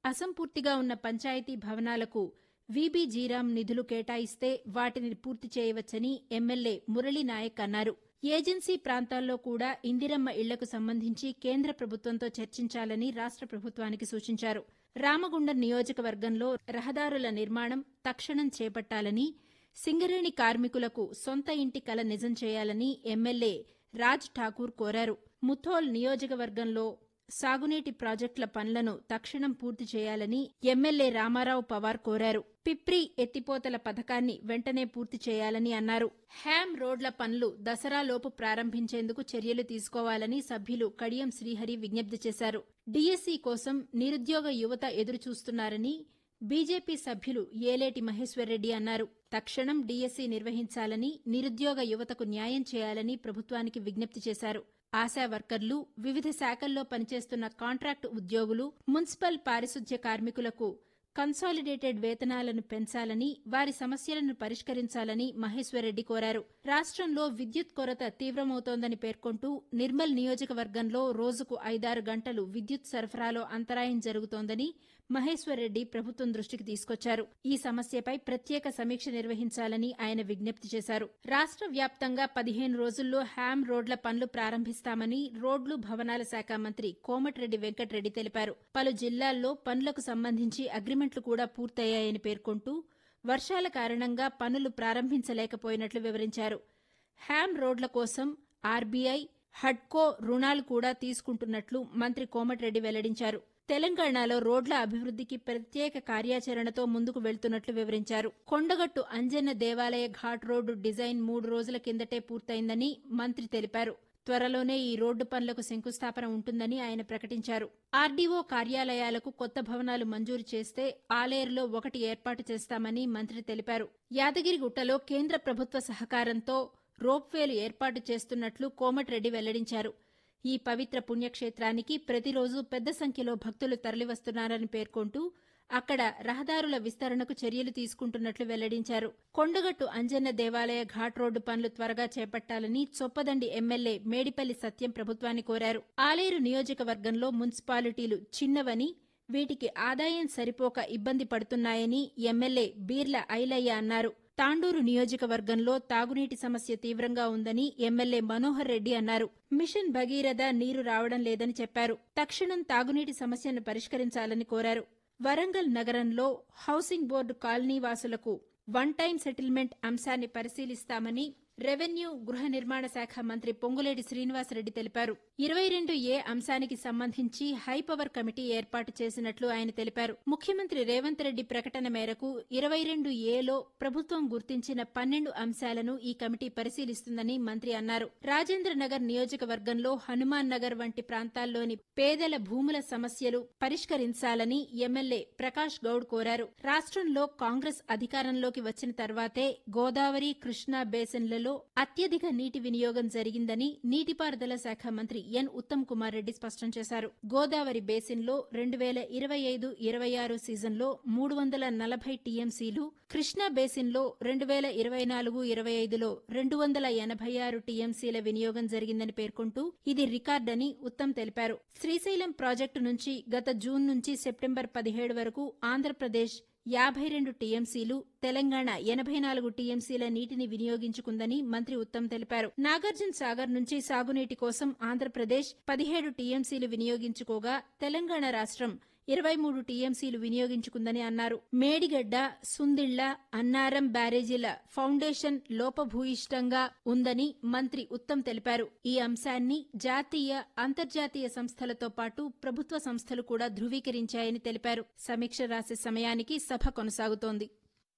అసంపూర్తిగా ఉన్న పంచాయతీ భవనాలకు వీబీ జీరాం నిధులు కేటాయిస్తే వాటిని పూర్తి చేయవచ్చని ఎమ్మెల్యే మురళీ నాయక్ అన్నారు ఏజెన్సీ ప్రాంతాల్లో కూడా ఇందిరమ్మ ఇళ్లకు సంబంధించి కేంద్ర ప్రభుత్వంతో చర్చించాలని రాష్ట్ర ప్రభుత్వానికి సూచించారు రామగుండం నియోజకవర్గంలో రహదారుల నిర్మాణం తక్షణం చేపట్టాలని సింగరేణి కార్మికులకు సొంత ఇంటి కల నిజం చేయాలని ఎమ్మెల్యే రాజ్ ఠాకూర్ కోరారు ముథోల్ నియోజకవర్గంలో సాగునీటి ప్రాజెక్టుల పనులను తక్షణం పూర్తి చేయాలని ఎమ్మెల్యే రామారావు పవార్ కోరారు పిప్రి ఎత్తిపోతల పథకాన్ని వెంటనే పూర్తి చేయాలని అన్నారు హ్యామ్ రోడ్ల పనులు దసరాలోపు ప్రారంభించేందుకు చర్యలు తీసుకోవాలని సభ్యులు కడియం శ్రీహరి విజ్ఞప్తి చేశారు డీఎస్సీ కోసం నిరుద్యోగ యువత ఎదురుచూస్తున్నారని బీజేపీ సభ్యులు ఏలేటి మహేశ్వర్రెడ్డి అన్నారు తక్షణం డీఎస్సీ నిర్వహించాలని నిరుద్యోగ యువతకు న్యాయం చేయాలని ప్రభుత్వానికి విజ్ఞప్తి చేశారు ఆశా వర్కర్లు వివిధ శాఖల్లో పనిచేస్తున్న కాంట్రాక్టు ఉద్యోగులు మున్సిపల్ పారిశుధ్య కార్మికులకు కన్సాలిడేటెడ్ వేతనాలను పెంచాలని వారి సమస్యలను పరిష్కరించాలని మహేశ్వర్రెడ్డి కోరారు రాష్ట్రంలో విద్యుత్ కొరత తీవ్రమవుతోందని పేర్కొంటూ నిర్మల్ నియోజకవర్గంలో రోజుకు ఐదారు గంటలు విద్యుత్ సరఫరాలో అంతరాయం జరుగుతోందని మహేశ్వర్రెడ్డి ప్రభుత్వం దృష్టికి తీసుకొచ్చారు ఈ సమస్యపై ప్రత్యేక సమీక్ష నిర్వహించాలని ఆయన విజ్ఞప్తి చేశారు రాష్ట్ర వ్యాప్తంగా పదిహేను రోజుల్లో హ్యామ్ రోడ్ల పనులు ప్రారంభిస్తామని రోడ్లు భవనాల శాఖ మంత్రి కోమటిరెడ్డి వెంకటరెడ్డి తెలిపారు పలు జిల్లాల్లో పనులకు సంబంధించి అగ్రిమెంట్లు కూడా పూర్తయ్యాయని పేర్కొంటూ వర్షాల కారణంగా పనులు ప్రారంభించలేకపోయినట్లు వివరించారు హ్యామ్ రోడ్ల కోసం ఆర్బీఐ హడ్కో రుణాలు కూడా తీసుకుంటున్నట్లు మంత్రి కోమటిరెడ్డి వెల్లడించారు తెలంగాణలో రోడ్ల అభివృద్ధికి ప్రత్యేక కార్యాచరణతో ముందుకు వెళ్తున్నట్లు వివరించారు కొండగట్టు అంజన్న దేవాలయ ఘాట్ రోడ్డు డిజైన్ మూడు రోజుల కిందటే పూర్తయిందని మంత్రి తెలిపారు త్వరలోనే ఈ రోడ్డు పనులకు శంకుస్థాపన ఉంటుందని ఆయన ప్రకటించారు ఆర్డీఓ కార్యాలయాలకు కొత్త భవనాలు మంజూరు చేస్తే ఆలేరులో ఒకటి ఏర్పాటు చేస్తామని మంత్రి తెలిపారు యాదగిరిగుట్టలో కేంద్ర ప్రభుత్వ సహకారంతో రోప్వేలు ఏర్పాటు చేస్తున్నట్లు కోమటిరెడ్డి వెల్లడించారు ఈ పవిత్ర పుణ్యక్షేత్రానికి ప్రతిరోజు పెద్ద సంఖ్యలో భక్తులు తరలివస్తున్నారని పేర్కొంటూ అక్కడ రహదారుల విస్తరణకు చర్యలు తీసుకుంటున్నట్లు వెల్లడించారు కొండగట్టు అంజన్న దేవాలయ ఘాట్ రోడ్డు పనులు త్వరగా చేపట్టాలని చొప్పదండి ఎమ్మెల్యే మేడిపల్లి సత్యం ప్రభుత్వాన్ని కోరారు ఆలేరు నియోజకవర్గంలో మున్సిపాలిటీలు చిన్నవని వీటికి ఆదాయం సరిపోక ఇబ్బంది పడుతున్నాయని ఎమ్మెల్యే బీర్ల ఐలయ్య అన్నారు తాండూరు నియోజకవర్గంలో తాగునీటి సమస్య తీవ్రంగా ఉందని ఎమ్మెల్యే మనోహర్ రెడ్డి అన్నారు మిషన్ భగీరథ నీరు రావడం లేదని చెప్పారు తక్షణం తాగునీటి సమస్యను పరిష్కరించాలని కోరారు వరంగల్ నగరంలో హౌసింగ్ బోర్డు కాలనీ వాసులకు వన్ టైం సెటిల్మెంట్ అంశాన్ని పరిశీలిస్తామని రెవెన్యూ గృహ నిర్మాణ శాఖ మంత్రి పొంగులేటి శ్రీనివాసరెడ్డి తెలిపారు ఇరవై రెండు ఏ అంశానికి సంబంధించి హైపవర్ కమిటీ ఏర్పాటు చేసినట్లు ఆయన తెలిపారు ముఖ్యమంత్రి రేవంత్ రెడ్డి ప్రకటన మేరకు ఇరవై రెండు ఏలో ప్రభుత్వం గుర్తించిన పన్నెండు అంశాలను ఈ కమిటీ పరిశీలిస్తుందని మంత్రి అన్నారు రాజేంద్ర నగర్ నియోజకవర్గంలో హనుమాన్ నగర్ వంటి ప్రాంతాల్లోని పేదల భూముల సమస్యలు పరిష్కరించాలని ఎమ్మెల్యే ప్రకాష్ గౌడ్ కోరారు రాష్ట్రంలో కాంగ్రెస్ అధికారంలోకి వచ్చిన తర్వాతే గోదావరి కృష్ణా బేసిన్లలో అత్యధిక నీటి వినియోగం జరిగిందని నీటిపారుదల శాఖ మంత్రి ఎన్ ఉత్తమ్ కుమార్ రెడ్డి స్పష్టం చేశారు గోదావరి బేసిన్లో రెండు వేల ఇరవై ఐదు ఇరవై ఆరు సీజన్లో మూడు వందల నలభై టీఎంసీలు కృష్ణా బేసిన్లో రెండు వేల ఇరవై నాలుగు ఇరవై ఐదులో రెండు వందల ఎనభై ఆరు టీఎంసీల వినియోగం జరిగిందని పేర్కొంటూ ఇది రికార్డని ఉత్తమ్ తెలిపారు శ్రీశైలం ప్రాజెక్టు నుంచి గత జూన్ నుంచి సెప్టెంబర్ పదిహేడు వరకు ఆంధ్రప్రదేశ్ యాభై రెండు టీఎంసీలు తెలంగాణ ఎనభై నాలుగు టీఎంసీల నీటిని వినియోగించుకుందని మంత్రి ఉత్తమ్ తెలిపారు నాగార్జున సాగర్ నుంచి సాగునీటి కోసం ఆంధ్రప్రదేశ్ పదిహేడు టీఎంసీలు వినియోగించుకోగా తెలంగాణ రాష్ట్రం ఇరవై మూడు టీఎంసీలు వినియోగించుకుందని అన్నారు మేడిగడ్డ సుందిళ్ల అన్నారం బ్యారేజీల ఫౌండేషన్ లోపభూయిష్టంగా ఉందని మంత్రి ఉత్తమ్ తెలిపారు ఈ అంశాన్ని జాతీయ అంతర్జాతీయ సంస్థలతో పాటు ప్రభుత్వ సంస్థలు కూడా ధృవీకరించాయని తెలిపారు సమీక్ష రాసే సమయానికి సభ కొనసాగుతోంది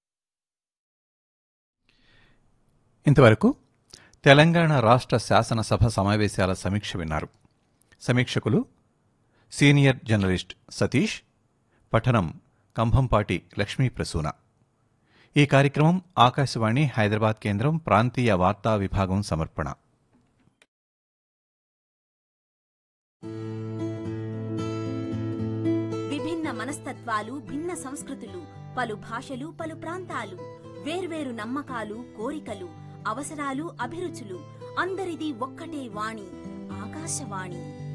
ఇంతవరకు తెలంగాణ రాష్ట్ర శాసనసభ సమావేశాల సమీక్ష విన్నారు సమీక్షకులు సీనియర్ జర్నలిస్ట్ సతీష్ పఠనం కంభంపాటి లక్ష్మీ ప్రసూన ఈ కార్యక్రమం ఆకాశవాణి హైదరాబాద్ కేంద్రం ప్రాంతీయ వార్తా విభాగం సమర్పణ విభిన్న మనస్తత్వాలు భిన్న సంస్కృతులు పలు భాషలు పలు ప్రాంతాలు వేర్వేరు నమ్మకాలు కోరికలు అవసరాలు అభిరుచులు అందరిది ఒక్కటే వాణి ఆకాశవాణి